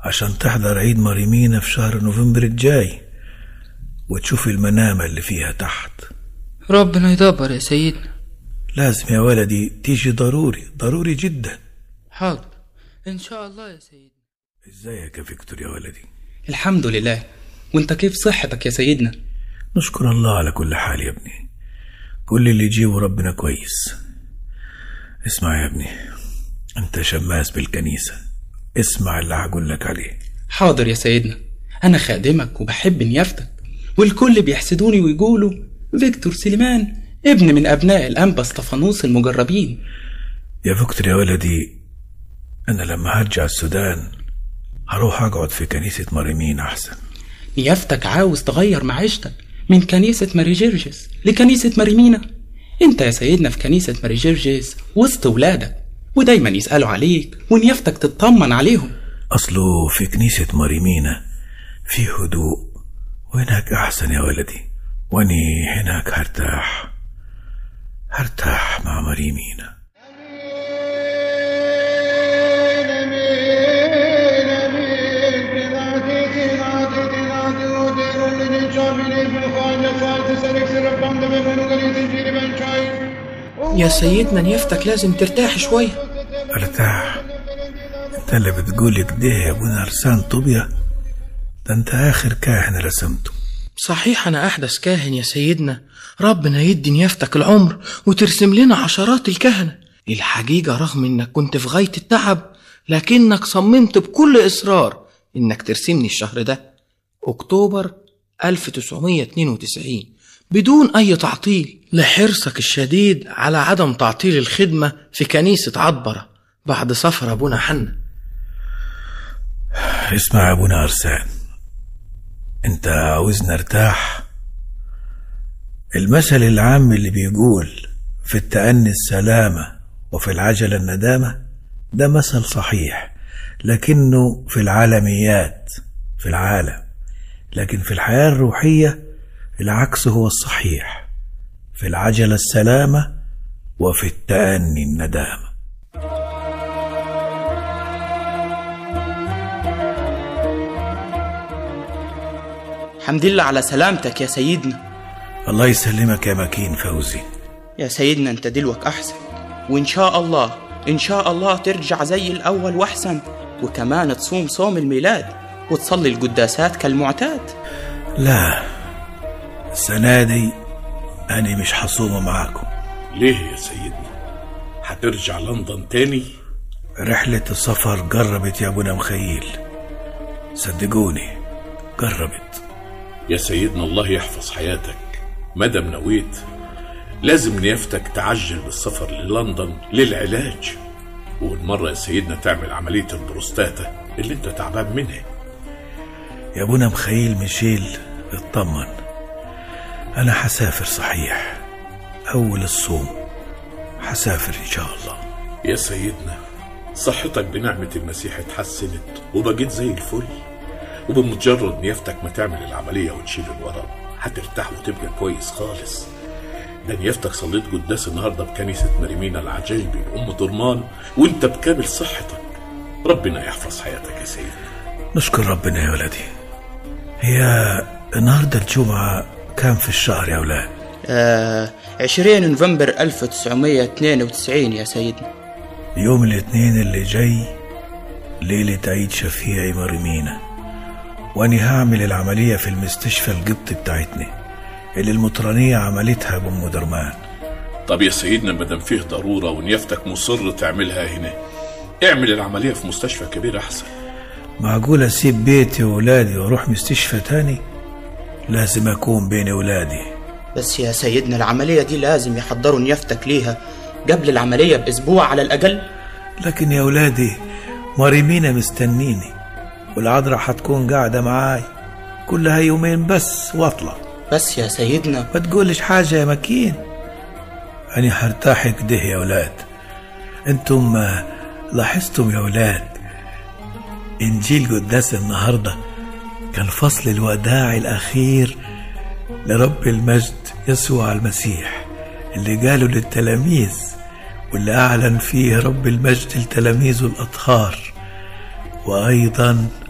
عشان تحضر عيد مريمينا في شهر نوفمبر الجاي وتشوف المنامة اللي فيها تحت ربنا يدبر يا سيدنا لازم يا ولدي تيجي ضروري ضروري جدا حاضر إن شاء الله يا سيدنا ازيك يا فيكتور يا ولدي الحمد لله وانت كيف صحتك يا سيدنا نشكر الله على كل حال يا ابني كل اللي يجيبه ربنا كويس اسمع يا ابني انت شماس بالكنيسة اسمع اللي هقول لك عليه حاضر يا سيدنا انا خادمك وبحب نيافتك والكل بيحسدوني ويقولوا فيكتور سليمان ابن من ابناء الانبا اسطفانوس المجربين يا فيكتور يا ولدي انا لما هرجع السودان هروح اقعد في كنيسة مريمين احسن نيافتك عاوز تغير معيشتك من كنيسة ماري جرجس لكنيسة ماريمينا انت يا سيدنا في كنيسة ماري جرجس وسط ولادك ودايما يسألوا عليك ونيافتك تطمن عليهم اصله في كنيسة مريمينا في هدوء وهناك احسن يا ولدي واني هناك هرتاح هرتاح مع مريمينا يا سيدنا نيافتك لازم ترتاح شوية ارتاح انت اللي بتقول كده يا ابونا ارسان طوبيا ده انت اخر كاهن رسمته صحيح أنا أحدث كاهن يا سيدنا ربنا يدي نيافتك العمر وترسم لنا عشرات الكهنة الحقيقة رغم إنك كنت في غاية التعب لكنك صممت بكل إصرار إنك ترسمني الشهر ده أكتوبر 1992 بدون أي تعطيل لحرصك الشديد على عدم تعطيل الخدمة في كنيسة عطبرة بعد سفر أبونا حنا اسمع يا ابونا ارسان انت عاوزني ارتاح المثل العام اللي بيقول في التأني السلامة وفي العجلة الندامة ده مثل صحيح لكنه في العالميات في العالم لكن في الحياة الروحية العكس هو الصحيح في العجلة السلامة وفي التأني الندامة حمد لله على سلامتك يا سيدنا الله يسلمك يا مكين فوزي يا سيدنا انت دلوك احسن وان شاء الله ان شاء الله ترجع زي الاول واحسن وكمان تصوم صوم الميلاد وتصلي القداسات كالمعتاد لا السنة دي أنا مش حصومة معاكم ليه يا سيدنا هترجع لندن تاني رحلة السفر جربت يا أبونا مخيل صدقوني جربت يا سيدنا الله يحفظ حياتك مادام نويت لازم نيافتك تعجل بالسفر للندن للعلاج والمرة يا سيدنا تعمل عملية البروستاتا اللي انت تعبان منها يا أبونا مخيل ميشيل اطمن أنا حسافر صحيح أول الصوم حسافر إن شاء الله يا سيدنا صحتك بنعمة المسيح اتحسنت وبقيت زي الفل وبمجرد نيافتك ما تعمل العملية وتشيل الورق هترتاح وتبقى كويس خالص ده نيافتك صليت قداس النهارده بكنيسة مريمينا العجايبي أم درمان وانت بكامل صحتك ربنا يحفظ حياتك يا سيدنا نشكر ربنا يا ولدي هي النهاردة الجمعة كام في الشهر يا أولاد آه 20 نوفمبر 1992 يا سيدنا يوم الاثنين اللي جاي ليلة عيد شفيعي مريمينا واني هعمل العملية في المستشفى القبط بتاعتنا اللي المطرانية عملتها بأم درمان طب يا سيدنا مادام فيه ضرورة ونيافتك مصر تعملها هنا اعمل العملية في مستشفى كبير أحسن معقول أسيب بيتي وولادي وأروح مستشفى تاني لازم أكون بين ولادي بس يا سيدنا العملية دي لازم يحضروا نيافتك ليها قبل العملية بأسبوع على الأقل لكن يا ولادي مريمينا مستنيني والعذراء حتكون قاعدة معاي كلها يومين بس واطلع بس يا سيدنا ما تقولش حاجة يا مكين أنا هرتاح كده يا ولاد انتم آه، لاحظتم يا ولاد إنجيل قداس النهاردة كان فصل الوداع الأخير لرب المجد يسوع المسيح اللي قاله للتلاميذ واللي أعلن فيه رب المجد لتلاميذه الأطهار وأيضا